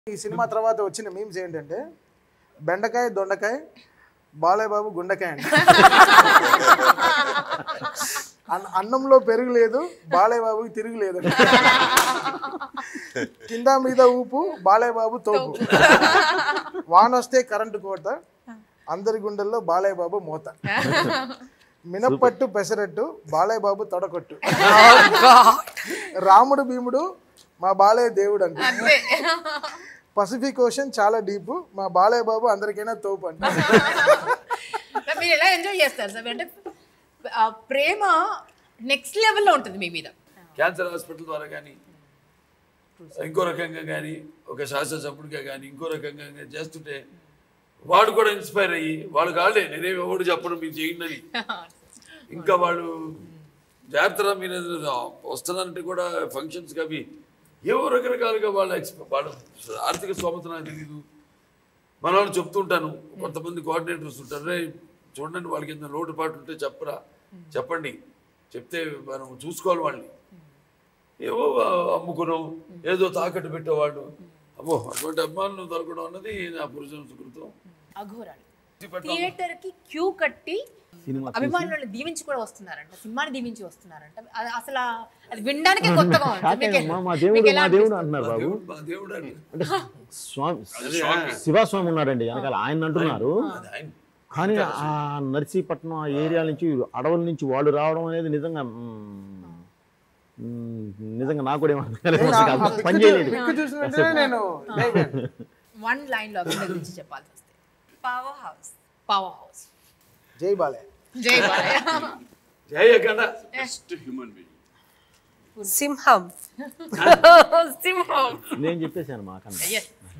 ఈ సినిమా తర్వాత వచ్చిన మీమ్స్ ఏంటంటే బెండకాయ దొండకాయ బాలయ్య బాబు గుండకాయ అంట అన్న- అన్నంలో పెరుగు లేదు బాలయ్య బాబుకి తిరుగు లేదు కింద మీద ఊపు బాలయ్య బాబు తోపు వాన వస్తే కరెంటు కోత అందరి గుండెల్లో బాలయ్య బాబు మోత మినప్పట్టు పెసరట్టు బాలయ్య బాబు తొడకొట్టు రాముడు భీముడు మా బాలయ్య దేవుడు అంట అంతే పసిఫిక్ ఓషన్ చాలా డీప్ మా బాలయ్య బాబు అందరికైనా తోపు అంట మీరు ఎలా ఎంజాయ్ చేస్తారు సార్ అంటే ఆ ప్రేమ నెక్స్ట్ లెవెల్లో ఉంటుంది మీ మీద క్యాన్సర్ హాస్పిటల్ ద్వారా కానీ ఇంకో రకంగా కానీ ఒక శాసనసభ్యుడిగా కానీ ఇంకో రకంగా కానీ చేస్తుంటే వాడు కూడా ఇన్స్పైర్ అయ్యి వాళ్ళు కాళ్ళే నేనేమి ఎవడు చెప్పడం మీరు చేయండి అని ఇంకా వాళ్ళు జాగ్రత్తగా మీరు ఏదో వస్తున్నారంటే కూడా ఫంక్షన్స్కి అవి ఏవో రకరకాలుగా వాళ్ళ ఎక్స్ప వాళ్ళ ఆర్థిక స్తోమత నాకు తెలీదు మన వాళ్ళు చెప్తుంటాను కొంతమంది కోఆర్డినేటర్స్ ఉంటారు రే చూడండి వాళ్ళకి ఎంత లోటుపాటు ఉంటే చెప్పరా చెప్పండి చెప్తే మనం చూసుకోవాలి వాళ్ళని ఏవో అమ్ముకున్నాం ఏదో తాకట్టు పెట్టేవాళ్ళు అమ్మో అటువంటి అభిమానులు దొరకడం అన్నది నా పురుషుల సుకృతం అఘోరాలు థియేటర్ కి క్యూ కట్టి అభిమానులను దీవించి కూడా వస్తున్నారంట సినిమాని దీవించి వస్తున్నారంట అది అసలు ఆ- అది వినడానికే కొత్తగా ఉంది షాక్ మీకు- అయ్యామ్మా, మా దేవుడు మీకు మా ఎలా దేవుడు అనిపిస్తుంది? అంటున్నారు మా బాబు దేవుడు మా దేవుడు అని అంటే స్వామి శివస్వామి ఉన్నారండి వెనకాల ఆయన అంటున్నారు అది ఆయన కానీ ఆ నర్సీపట్నం ఆ ఏరియా నుంచి అడవుల నుంచి వాళ్ళు రావడం అనేది నిజంగా మ్మ్, మ్మ్, నిజంగా నాకు కూడా ఏమో అర్థం కాలేదు. అసలు అంత పని చేయలేదు పిక్కు చూసిన వెంటనే నేను లేపాను. వన్ లైన్ లో అభినయ గురించి చెప్పాల్సి వస్తే పవర్ హౌస్ పవర్ హౌస్ జై బాలయ్య జై బాలయ్య జయకండ బెస్ట్ హ్యూమన్ బీయింగ్ సింహం సింహం నేను చెప్పేశాను మాకన్నా ఎస్